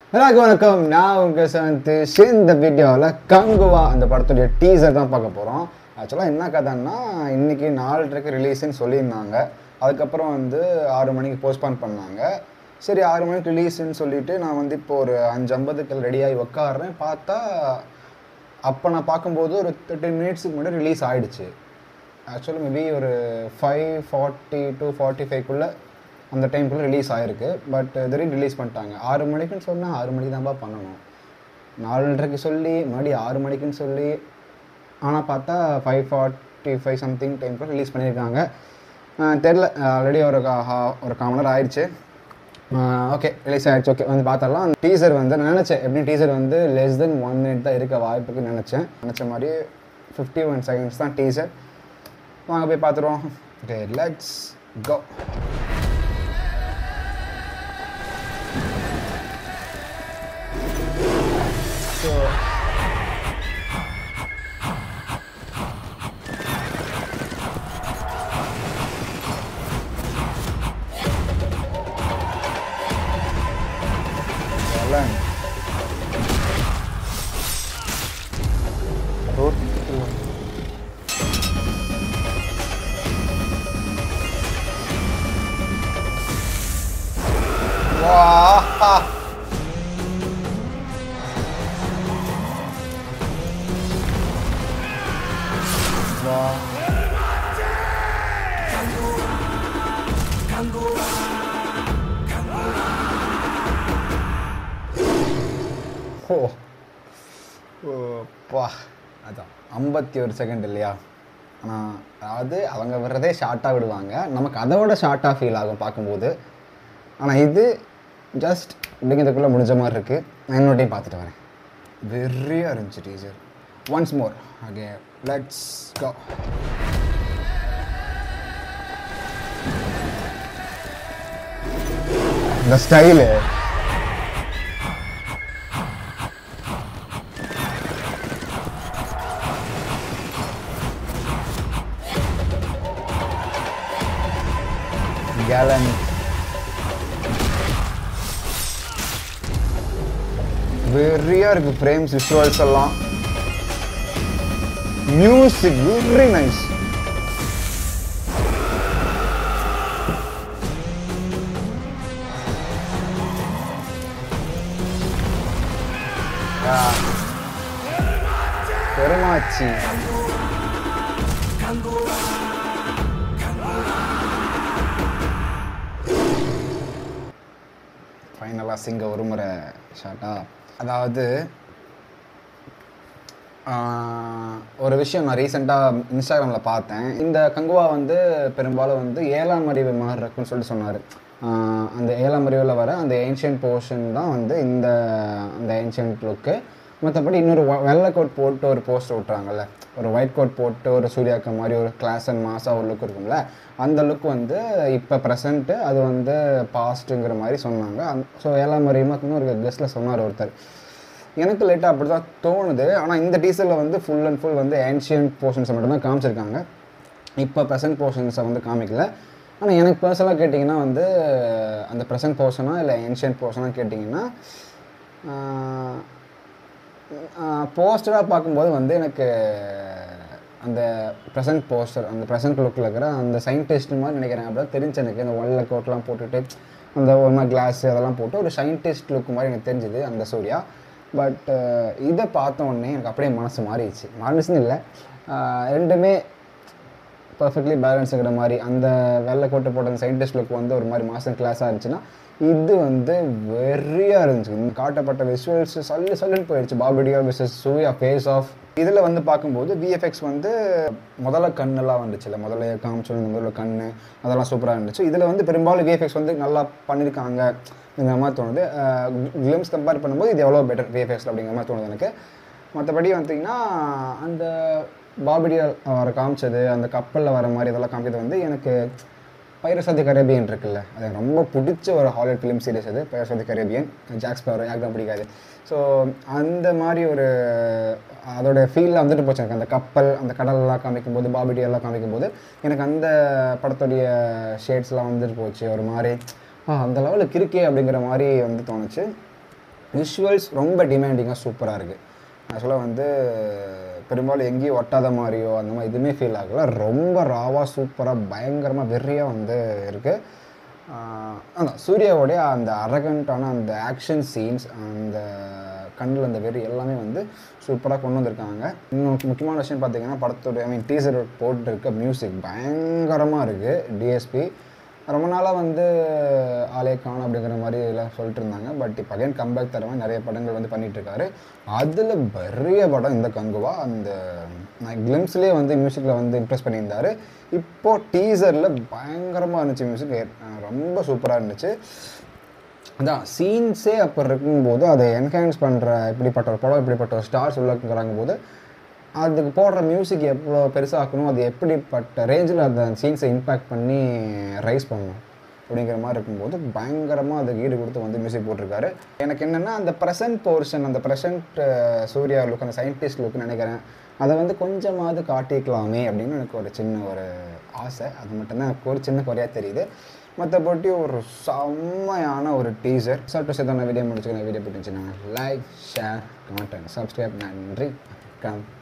எல்லாருக்கும் வணக்கம் நான் உங்க சந்தோஷ் இந்த வீடியோவில் கங்குவா அந்த படத்துடைய டீசர் தான் பார்க்க போகிறோம் ஆக்சுவலாக என்ன கதைன்னா இன்னைக்கு நாலரைக்கு ரிலீஸ்னு சொல்லியிருந்தாங்க அதுக்கப்புறம் வந்து ஆறு மணிக்கு போஸ்ட்பான் பண்ணாங்க சரி ஆறு மணிக்கு ரிலீஸ்னு சொல்லிட்டு நான் வந்து இப்போ ஒரு அஞ்சு ஐம்பதுக்கு ரெடியாகி உட்காடுறேன் பார்த்தா அப்போ நான் பார்க்கும்போது ஒரு தேர்ட்டி மினிட்ஸுக்கு முன்னாடி ரிலீஸ் ஆயிடுச்சு ஆக்சுவலி மேபி ஒரு ஃபைவ் ஃபார்ட்டி டு ஃபார்ட்டி ஃபைவ்க்குள்ளே அந்த டைம்குள்ளே ரிலீஸ் ஆயிருக்கு பட் திடீர்னு ரிலீஸ் பண்ணிட்டாங்க ஆறு மணிக்குன்னு சொன்னால் ஆறு மணிக்கு தான்ப்பா பண்ணணும் நாலரைக்கு சொல்லி மறுபடியும் ஆறு மணிக்குன்னு சொல்லி ஆனால் பார்த்தா ஃபைவ் ஃபார்ட்டி ஃபைவ் சம்திங் டைம்குள்ளே ரிலீஸ் பண்ணியிருக்காங்க அஹ் தெரில ஆல்ரெடி ஒரு கா- ஹா- ஒரு காமனர் ஆயிடுச்சு ஓகே ரிலீஸ் ஆயிடுச்சு ஓகே வந்து பார்த்தரலாம் டீசர் வந்து நான் நினச்சேன் எப்படி டீசர் வந்து லெஸ் தென் ஒன் மினிட் தான் இருக்க வாய்ப்புக்கு நினச்சேன் நினச்ச மாதிரி ஃபிஃப்டி ஒன் செகண்ட்ஸ் தான் டீசர் வாங்க போய் பார்த்துருவோம் okay let's go so Jalan. Road to Wah. Wah. ஓ ஓப்பா அதான் ஐம்பத்தி ஒரு செகண்ட் இல்லையா ஆனால் அதாவது அவங்க வர்றதே ஷார்ட்டாக விடுவாங்க நமக்கு அதை விட ஷார்ட்டாக ஃபீல் ஆகும் பார்க்கும்போது ஆனால் இது ஜஸ்ட் இப்படிங்கிறதுக்குள்ளே முடிஞ்ச மாதிரி இருக்குது நான் இன்னொரு டைம் பார்த்துட்டு வரேன் வெறியாக இருந்துச்சு teaser once more okay let's go இந்த ஸ்டைலு கேலன் வெறியா இருக்கு ஃப்ரேம்ஸ் விஷுவல்ஸ் எல்லாம் மியூசிக் வெரி நைஸ் பெருமாச்சி ஃபைனலாக சிங்க ஒரு முறை ஷார்ட்டா அதாவது ஆஹ், ஒரு விஷயம் நான் ரீசெண்டாக இன்ஸ்டாகிராமில் பார்த்தேன் இந்த கங்குவா வந்து பெரும்பாலும் வந்து ஏழாம் அறிவு மாதிரி இருக்குன்னு சொல்லிட்டு சொன்னார் அந்த ஏழாம் அறிவில் வர அந்த ஏன்ஷியன்ட் போர்ஷன் தான் வந்து இந்த அந்த ஏன்ஷியன்ட் லுக்கு மற்றபடி இன்னொரு வ- வெள்ளை கோட் போட்டு ஒரு போஸ்டர் விட்றாங்கல்ல ஒரு ஒயிட் கோட் போட்டு ஒரு சூர்யாக்க மாதிரி ஒரு கிளாஸ் அண்ட் மாசா ஒரு லுக் இருக்கும்ல அந்த லுக் வந்து இப்போ ப்ரெசண்ட்டு அது வந்து பாஸ்ட்டுங்கிற மாதிரி சொன்னாங்க ஸோ ஏழாம் அறிவுமாக்குன்னு ஒரு கெஸ்ட்டில் சொன்னார் ஒருத்தர் எனக்கு லேட்டாக அப்படி தான் தோணுது ஆனால் இந்த டீசரில் வந்து ஃபுல் அண்ட் ஃபுல் வந்து ஏன்ஷியன்ட் போர்ஷன்ஸை மட்டும்தான் காமிச்சிருக்காங்க இப்போ ப்ரெசன்ட் போர்ஷன்ஸை வந்து காமிக்கல ஆனால் எனக்கு பர்சனலாக கேட்டிங்கன்னா வந்து அந்த ப்ரெசன்ட் போர்ஷனாக இல்லை ஏன்ஷியன்ட் போர்ஷனாக கேட்டிங்கன்னா போஸ்டராக பார்க்கும்போது வந்து எனக்கு அந்த ப்ரெசன்ட் போஸ்டர் அந்த ப்ரெசன்ட் லுக்கில் இருக்கிற அந்த சயின்டிஸ்ட் மாதிரி நினைக்கிறேன் அப்படி தெரிஞ்சு எனக்கு இந்த வெள்ளை கோட்லாம் போட்டுட்டு அந்த ஒரு மாதிரி கிளாஸ் அதெல்லாம் போட்டு ஒரு சயின்டிஸ்ட் லுக் மாதிரி எனக்கு தெரிஞ்சுது அந்த சூர்யா பட் இதை பார்த்த உடனே எனக்கு அப்படியே மனசு மாறிடுச்சு மாறிடுச்சுன்னு இல்லை ஆஹ் ரெண்டுமே பர்ஃபெக்ட்லி பேலன்ஸுங்கிற மாதிரி அந்த வெள்ளை கோட்டை போட்ட அந்த சயின்டிஸ்ட் லுக் வந்து ஒரு மாதிரி மாஸ்டர் கிளாஸாக இருந்துச்சுன்னா இது வந்து வெறியாக இருந்துச்சு இந்த காட்டப்பட்ட விஷுவல்ஸ் சல்லு சல்லுன்னு போயிடுச்சு பாபிடியா விசஸ் சூர்யா ஃபேஸ் ஆஃப் இதில் வந்து பார்க்கும்போது விஎஃப்எக்ஸ் வந்து முதல்ல கண்ணெல்லாம் வந்துச்சுல முதல்ல காமிச்சோம் இந்த முதல்ல கண் அதெல்லாம் சூப்பராக இருந்துச்சு இதில் வந்து பெரும்பாலும் விஎஃப்எக்ஸ் வந்து நல்லா பண்ணியிருக்காங்க இந்த மாதிரி தோணுது கிளிம்ஸ் கம்பேர் பண்ணும்போது இது எவ்வளோ பெட்டர் விஎஃப்எக்ஸ் அப்படிங்கிற மாதிரி தோணுது எனக்கு மற்றபடி பார்த்தீங்கன்னா அந்த பாபிடியால் வர காமிச்சது அந்த கப்பலில் வர மாதிரி இதெல்லாம் காமிக்கிறது வந்து எனக்கு பைரசாதி கரேபியன் இருக்குல்ல அது எனக்கு ரொம்ப பிடிச்ச ஒரு ஹாலிவுட் ஃபிலிம் சீரிஸ் அது பைரசாதி கரேபியன் ஜாக்ஸ் பவர் யாருக்கு தான் பிடிக்காது ஸோ அந்த மாதிரி ஒரு அதோட ஃபீலில் வந்துட்டு போச்சு எனக்கு அந்த கப்பல் அந்த கடலெல்லாம் காமிக்கும்போது பாபிடி எல்லாம் காமிக்கும்போது எனக்கு அந்த படத்துடைய ஷேட்ஸ்லாம் வந்துட்டு போச்சு ஒரு மாதிரி ஆ அந்த லெவலுக்கு இருக்கே அப்படிங்கிற மாதிரி வந்து தோணுச்சு விஷுவல்ஸ் ரொம்ப டிமாண்டிங்காக சூப்பராக இருக்குது ஆக்சுவலாக வந்து பெரும்பாலும் எங்கேயும் ஒட்டாத மாதிரியோ அந்த மாதிரி எதுவுமே ஃபீல் ஆகல ரொம்ப ராவாக சூப்பராக பயங்கரமாக வெறியாக வந்து இருக்குது அதான் சூர்யாவோடைய அந்த அரகண்ட்டான அந்த ஆக்ஷன் சீன்ஸ் அந்த கண்ணில் அந்த வெறி எல்லாமே வந்து சூப்பராக கொண்டு வந்திருக்காங்க இன்னும் முக்கியமான விஷயம் பார்த்தீங்கன்னா படத்தோட ஐ மீன் டீசர் போட்டிருக்க மியூசிக் பயங்கரமாக இருக்குது டிஎஸ்பி ரொம்ப நாளாக வந்து ஆளே காணும் அப்படிங்கிற மாதிரி எல்லாம் சொல்லிட்டு இருந்தாங்க பட் இப்போ அகைன் கம்பேக் தர மாதிரி நிறைய படங்கள் வந்து பண்ணிட்டு இருக்காரு அதில் பெரிய படம் இந்த கங்குவா அந்த கிளிம்ஸ்லேயே வந்து மியூசிக்கில் வந்து இம்ப்ரெஸ் பண்ணியிருந்தாரு இப்போ டீசரில் பயங்கரமாக இருந்துச்சு மியூசிக் ரொம்ப சூப்பராக இருந்துச்சு அதான் சீன்ஸே அப்போ இருக்கும்போது அதை என்ஹான்ஸ் பண்ணுற இப்படிப்பட்ட ஒரு படம் இப்படிப்பட்ட ஒரு ஸ்டார்ஸ் உள்ளாக்குறாங்க போது அதுக்கு போடுற மியூசிக் எவ்வளோ பெருசாக்கணும் அது எப்படிப்பட்ட ரேஞ்சில் அந்த சீன்ஸை இம்பேக்ட் பண்ணி ரைஸ் பண்ணணும் அப்படிங்கிற மாதிரி இருக்கும்போது பயங்கரமாக அதுக்கு ஈடு கொடுத்து வந்து மியூசிக் போட்டிருக்காரு எனக்கு என்னென்னா அந்த ப்ரெசன்ட் போர்ஷன் அந்த ப்ரெசன்ட் சூர்யா லுக் அந்த சயின்டிஸ்ட் லுக் நினைக்கிறேன் அதை வந்து கொஞ்சமாவது காட்டிக்கலாமே அப்படின்னு எனக்கு ஒரு சின்ன ஒரு ஆசை அது மட்டும்தான் எனக்கு ஒரு சின்ன குறையாக தெரியுது மற்றபடி ஒரு செம்மையான ஒரு டீசர் சாப்பிட்டு சேர்த்து வீடியோ முடிச்சுக்கிறேன் வீடியோ பிடிச்சிங்கன்னா like share comment and subscribe நன்றி கம்